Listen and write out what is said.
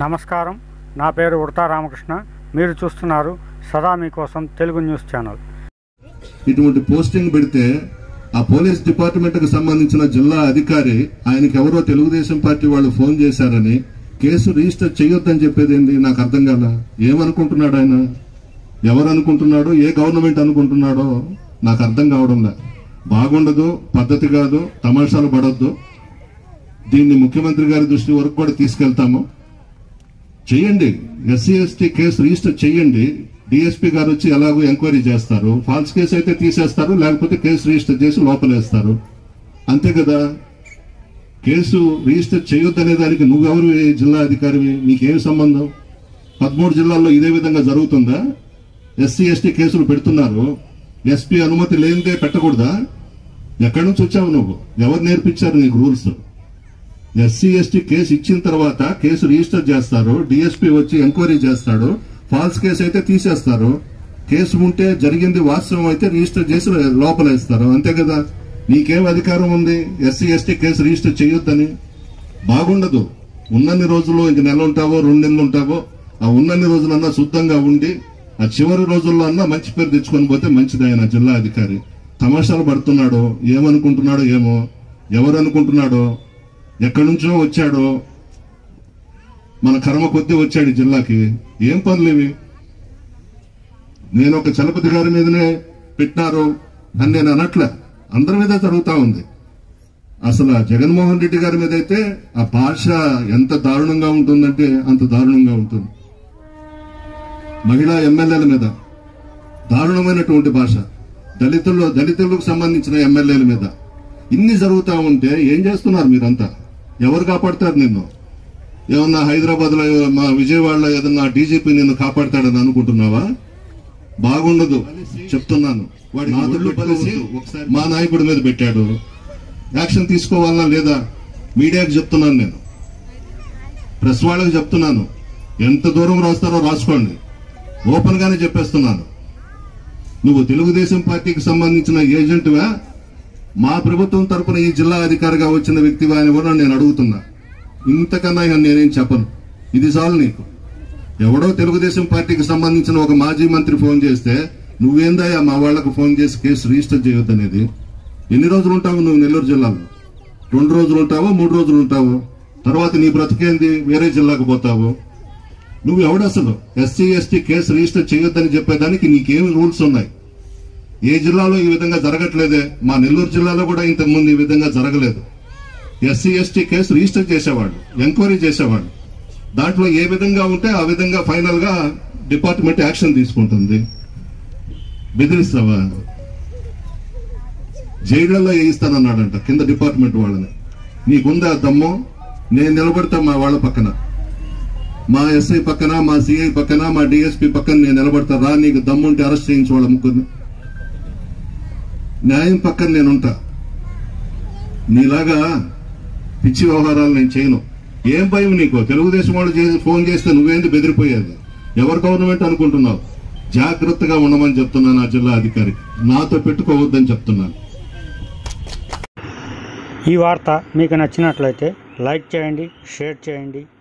నమస్కారం నా పేరు ఉడతా రామకృష్ణ మీరు చూస్తున్నారు సదా మీకోసం తెలుగు న్యూస్ ఛానల్ ఇటువంటి పోస్టింగ్ పెడితే ఆ పోలీస్ డిపార్ట్మెంట్ కు సంబంధించిన జిల్లా అధికారి ఆయనకి ఎవరో తెలుగుదేశం పార్టీ వాళ్ళు ఫోన్ చేశారని కేసు రిజిస్టర్ చేయొద్దని చెప్పేది ఏంది నాకు అర్థం కాల ఏమనుకుంటున్నాడు ఆయన ఎవరు అనుకుంటున్నాడో ఏ గవర్నమెంట్ అనుకుంటున్నాడో నాకు అర్థం కావడంలే బాగుండదు పద్ధతి కాదు తమాషాలు పడొద్దు దీన్ని ముఖ్యమంత్రి గారి దృష్టి వరకు కూడా తీసుకెళ్తాము చెయ్యండి ఎస్సీ ఎస్టీ కేసు రిజిస్టర్ చెయ్యండి డిఎస్పీ గారు వచ్చి ఎలాగో ఎంక్వైరీ చేస్తారు ఫాల్స్ కేసు అయితే తీసేస్తారు లేకపోతే కేసు రిజిస్టర్ చేసి లోపలేస్తారు అంతే కదా కేసు రిజిస్టర్ చేయొద్దనే దానికి నువ్వెవరు ఏ జిల్లా అధికారివి నీకేం సంబంధం పదమూడు జిల్లాల్లో ఇదే విధంగా జరుగుతుందా ఎస్సీ ఎస్టీ కేసులు పెడుతున్నారు ఎస్పీ అనుమతి లేనిదే పెట్టకూడదా ఎక్కడి నుంచి వచ్చావు నువ్వు ఎవరు నేర్పించారు నీకు రూల్స్ ఎస్సీ ఎస్టీ కేసు ఇచ్చిన తర్వాత కేసు రిజిస్టర్ చేస్తారు డిఎస్పీ వచ్చి ఎంక్వైరీ చేస్తాడు ఫాల్స్ కేసు అయితే తీసేస్తారు కేసు ఉంటే జరిగింది వాస్తవం అయితే రిజిస్టర్ చేసి లోపలేస్తారు అంతే కదా నీకేం అధికారం ఉంది ఎస్సీ ఎస్టీ కేసు రిజిస్టర్ చేయొద్దని బాగుండదు ఉన్నన్ని రోజులు ఇంక నెల ఉంటావో రెండు నెలలు ఉంటావో ఆ ఉన్నన్ని రోజులన్నా శుద్ధంగా ఉండి ఆ చివరి రోజుల్లో అన్నా మంచి పేరు తెచ్చుకొని పోతే మంచిది ఆయన జిల్లా అధికారి తమాషాలు పడుతున్నాడో ఏమనుకుంటున్నాడో ఏమో ఎవరు అనుకుంటున్నాడో ఎక్కడి నుంచో వచ్చాడో మన కర్మ కొద్దీ వచ్చాడు ఈ జిల్లాకి ఏం పనులు ఇవి నేను ఒక చలపతి గారి మీదనే పెట్టినారు అని నేను అనట్లే అందరి మీద జరుగుతా ఉంది అసలు ఆ జగన్మోహన్ రెడ్డి గారి మీద అయితే ఆ భాష ఎంత దారుణంగా ఉంటుందంటే అంత దారుణంగా ఉంటుంది మహిళా ఎమ్మెల్యేల మీద దారుణమైనటువంటి భాష దళితుల్లో దళితులకు సంబంధించిన ఎమ్మెల్యేల మీద ఇన్ని జరుగుతా ఉంటే ఏం చేస్తున్నారు మీరంతా ఎవరు కాపాడతారు నిన్ను ఏమన్నా హైదరాబాద్ లో మా విజయవాడలో ఏదన్నా డీజీపీ నిన్ను కాపాడతాడని అనుకుంటున్నావా బాగుండదు చెప్తున్నాను వాడి నాదుళ్ళు కలిసి మా నాయకుడి మీద పెట్టాడు యాక్షన్ తీసుకోవాలా లేదా మీడియాకి చెప్తున్నాను నేను ప్రెస్ వాళ్ళకి చెప్తున్నాను ఎంత దూరం రాస్తారో రాసుకోండి ఓపెన్ గానే చెప్పేస్తున్నాను నువ్వు తెలుగుదేశం పార్టీకి సంబంధించిన ఏజెంట్వా మా ప్రభుత్వం తరపున ఈ జిల్లా అధికారిగా వచ్చిన వ్యక్తివా అని కూడా నేను అడుగుతున్నా ఇంతకన్నా ఇక నేనేం చెప్పను ఇది చాలు నీకు ఎవడో తెలుగుదేశం పార్టీకి సంబంధించిన ఒక మాజీ మంత్రి ఫోన్ చేస్తే నువ్వేందయ్యా మా వాళ్లకు ఫోన్ చేసి కేసు రిజిస్టర్ చేయొద్దనేది ఎన్ని రోజులు ఉంటావు నువ్వు నెల్లూరు జిల్లాలో రెండు రోజులు ఉంటావో మూడు రోజులు ఉంటావో తర్వాత నీ బ్రతికేంది వేరే జిల్లాకు పోతావు నువ్వు ఎవడు అసలు ఎస్సీ ఎస్టీ కేసు రిజిస్టర్ చేయొద్దని చెప్పేదానికి నీకేమి రూల్స్ ఉన్నాయి ఏ జిల్లాలో ఈ విధంగా జరగట్లేదే మా నెల్లూరు జిల్లాలో కూడా ఇంతకు ముందు ఈ విధంగా జరగలేదు ఎస్సీ ఎస్టీ కేసు రిజిస్టర్ చేసేవాడు ఎంక్వైరీ చేసేవాడు దాంట్లో ఏ విధంగా ఉంటే ఆ విధంగా ఫైనల్ గా డిపార్ట్మెంట్ యాక్షన్ తీసుకుంటుంది బెదిరిస్తావా జైళ్లలో వేయిస్తానన్నాడంట కింద డిపార్ట్మెంట్ వాళ్ళని నీకుందా దమ్ము నేను నిలబడతా మా వాళ్ళ పక్కన మా ఎస్ఐ పక్కన మా సిఐ పక్కన మా డిఎస్పీ పక్కన నేను నిలబడతా రా నీకు దమ్ముంటే అరెస్ట్ చేయించు వాళ్ళ ముగ్గురిని న్యాయం పక్కన నేనుంటా నీలాగా పిచ్చి వ్యవహారాలు నేను చేయను ఏం భయం నీకు తెలుగుదేశం వాళ్ళు చేసి ఫోన్ చేస్తే నువ్వేంది బెదిరిపోయేది ఎవరు గవర్నమెంట్ అనుకుంటున్నావు జాగ్రత్తగా ఉండమని చెప్తున్నాను ఆ జిల్లా అధికారికి నాతో పెట్టుకోవద్దని చెప్తున్నాను ఈ వార్త మీకు నచ్చినట్లయితే లైక్ చేయండి షేర్ చేయండి